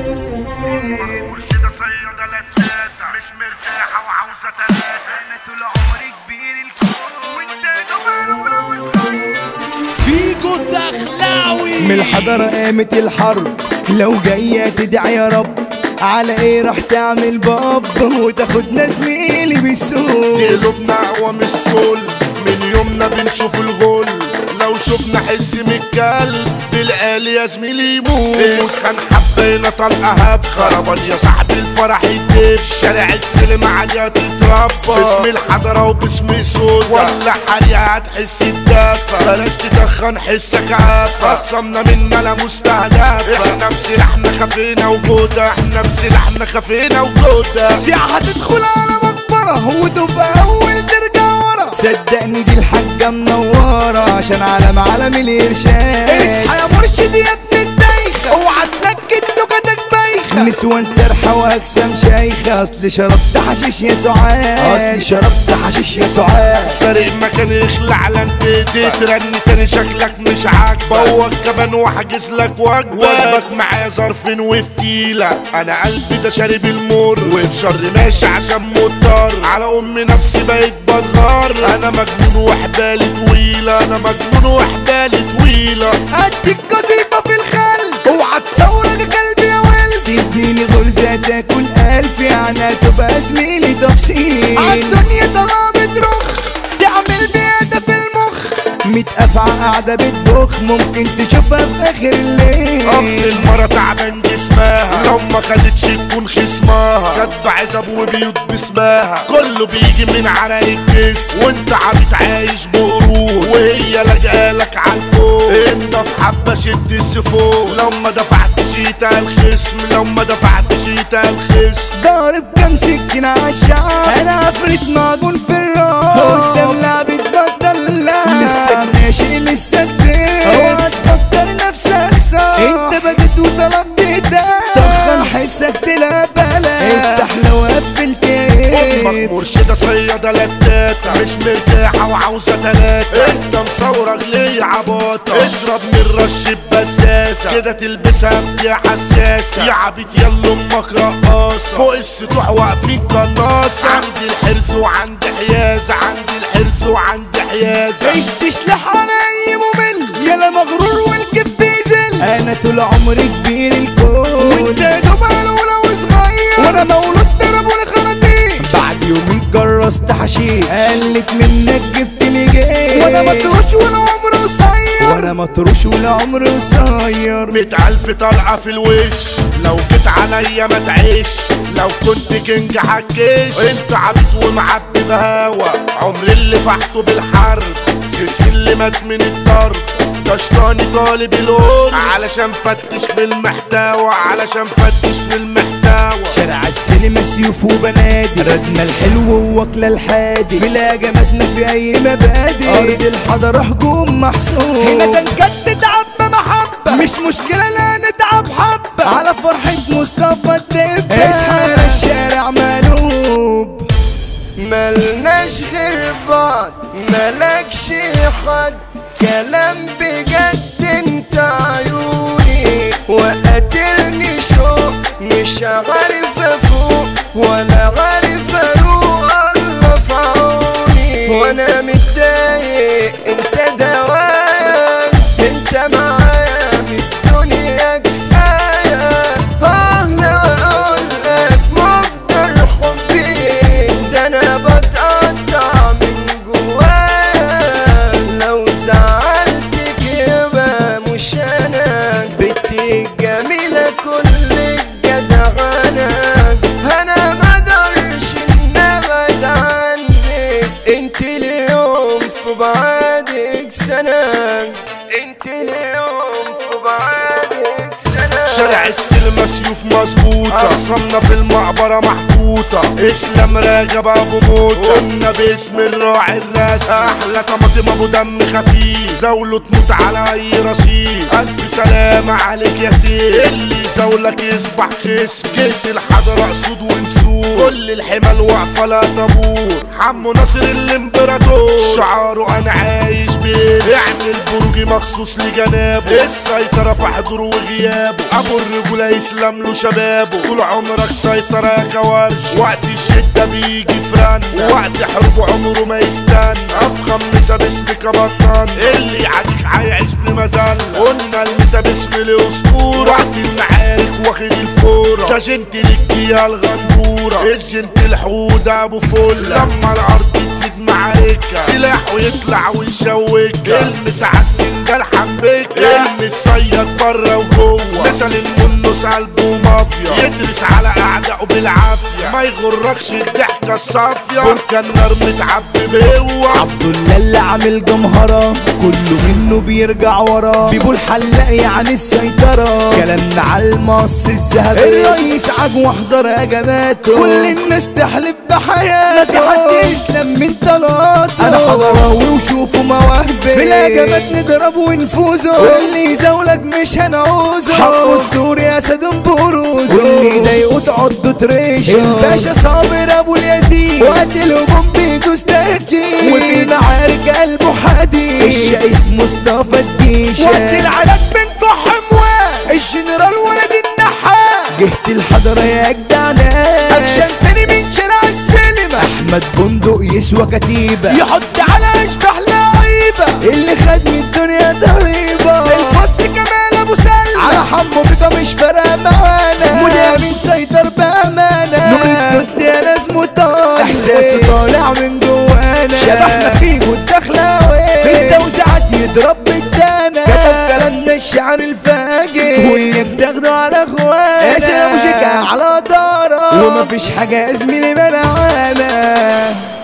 مرشدة صيادة لتاتة مش مرتاحة وعاوزة تلاتة أنا طول عمري كبير الكون وانت دوباره ولو فيجو الدخلاوي من الحضارة قامت الحرب لو جاية تدعي يا رب على ايه راح تعمل باب وتاخدنا زميلي بالسوق قلوبنا اقوى من السول من يومنا بنشوف الغل لو شفنا حس من الكلب بالقال يا زميلي يموت اسخن حبينا طلقة هاب خربان يا صاحبي الفرح يدب شارع السلم عليها تتربى باسم الحضرة وباسم سودا ولا حاليا هتحس الدفى بلاش تدخن حسك عافى اخصمنا منا لا مستهدفة احنا بسلاحنا خفينا وجودة احنا بسلاحنا خفينا وجودة ساعة هتدخل على مقبرة وتبقى أول ترجع ورا صدقني دي الحاجة منورة عشان علم علم الإرشاد اصحى يا مرشد يا ابن الدايخة اوعى تنكد نكتك بايخة نسوان سرحة وأجسام شايخة أصل شربت حشيش يا سعاد أصل شربت حشيش يا سعاد فارق مكان يخلع على انت ترني تاني شكلك مش عاجبك بوك كمان واحجز لك وجبك واجبك معايا ظرفين وفتيلة انا قلبي ده شارب المر وبشر ماشي عشان مضطر على امي نفسي بقيت بتغار انا مجنون وحبالي طويلة انا مجنون وحبالي طويلة اديك قصيفة في الخل اوعى تصورك قلبي يا ولد تديني غرزة تاكل ألف يعني تبقى زميلي تفصيل عالدنيا طالعة بترخ تعمل بيادة في المخ ميت أفعى قاعدة بتبخ ممكن تشوفها في آخر الليل أم المرة تعبان جسمها لو ما خدتش تكون خصمها كاتبة عزب وبيوت باسمها كله بيجي من عرق الجسم وانت عبيط عايش بقرود وهي لاجقالك عالفوق انت في حبة شد السفوق لو ما دفعتش يتقى الخصم لو ما دفعتش يتقى الخصم ضارب كام سكين عالشعب انا عفريت معجون في الراس قدام لعبة بدل لسه ماشي لسه كتير اوعى تفكر نفسك صح انت بدت وطلبت ده طخن حسك تلعب بلا افتح لو قفلت امك مرشدة صيادة لتاتة مش مرتاحة وعاوزة تلاتة انت مصورك ليه عباطة اشرب من رش بزازة كده تلبسها بدي حساسة يا عبيط يلا امك رقاصة فوق السطوح واقفين قناصة عندي الحرز وعندي حيازة عندي الحرز وعندي حيازة ايش تشلح على اي ممل يلا مغرور والكب بيزل انا طول عمري كبير الكون وانت يا دوب انا ولو صغير وانا مولود ضرب ولا خراطيم بعد يومين جرست حشيش قلت منك جبت لي جيش وانا مطروش ولا عمري قصير وانا مطروش ولا عمري قصير مية ألف طلقة في الوش لو جيت عليا ما تعيش لو كنت كينج حكيش انت عبيط ومعبي بهوا عمري اللي فحته بالحرب جسمي اللي مات من الضرب كشطاني طالب الهون علشان فتش في المحتوى علشان فتش في المحتوى شارع السينما سيوف وبنادي ردنا الحلو وواكلة الحادي في جمدنا في اي مبادئ ارض الحضارة هجوم محسوب هنا تنكد تعب محبة مش مشكلة لا نتعب حبة على فرحة مصطفى الدب اصحى يا الشارع مقلوب ملناش غير بعض ملكش حد كلام بجد انت عيوني وقتلني شوق مش عارف افوق ولا عارف اروق الله في عوني وانا متضايق انت دوايا انت معايا من الدنيا كفايه اه لا اقول لك مقدر حبي ده انا بتقطع من جوايا لو زعلتك يبقى مش انا بنتي الجميله كل الجدعنه انا ما اقدرش ان ابعد عنك انت اليوم في بعادك سنه انت اليوم في بعادك سنه شارع السينما سيوف مظبوطة أقسامنا في المقبرة محطوطة اسلام راجب أبو موتة قلنا باسم الراعي الرسمي أحلى طماطم أبو دم خفيف زاوله تموت على أي رصيف ألف سلامة عليك يا سيف اللي زاولك يصبح خصم جيت الحضرة أسود ونسور كل الحمل واقفة لا طابور حمو ناصر الإمبراطور شعاره أنا عايش بيت اعمل برج مخصوص لجنابه السيطرة في حضوره وغيابه ابو الرجولة يسلم له شبابه طول عمرك سيطرة يا كوارش وقت الشدة بيجي فران وقت حروب عمره ما يستنى افخم مسا باسمك بطان اللي يعاديك هيعيش بمزل قلنا المسا باسم الاسطورة وقت المعارك واخد الفورة ده جنت للجيها الغندورة الجنت الحود ابو فل لما الارض تزيد معاركة سلاحه يطلع ويشوك المس عالسن ده الحنبكة المس صيد بره وجوه مثل المنص قلبه مافيا يدرس على اعدائه بالعافية ما يغركش الضحكة الصافية بركة النار متعبي بقوة عبد الله اللي عامل جمهرة كله منه بيرجع وراه بيبو الحلاق يعني السيطرة كلامنا على المص الذهبي الرئيس عاج واحذر هجماته كل الناس تحلف بحياته ما في حد يسلم من طلاته انا حضراوي وشوفوا مواهبي في الهجمات نضرب ونفوزه واللي يزاولك مش هنعوزه حقه السوري اسد بروزه واللي يضايقه تعضه تريشه الباشا صابر ابو اليزيد وقت الهجوم بيدوس تأكيد وفي المعارك قلبه حديد الشقيق مصطفى الديشة وقت العلاج بنكو حمواه الجنرال ولد النحاس جهة الحضرة يا جدع ناس اكشن تاني من شارع السينما احمد بندق يسوى كتيبة يحط على اشباح لعيبة اللي خد من الدنيا ضريبة البص كمال ابو سلمى على حمو بيضة مش فارقة معانا مدامين سيطر بأمانة نور الجد يا ناس مطالب احساسه طالع من جوانا شبحنا فيه والدخلاوي في التوزيعات يضرب بالدانا كتب كلامنا الشعر الفاجر وياك تاخده على اخوانا اسم مشجع على دارة ومفيش حاجة يا زميلي منعانا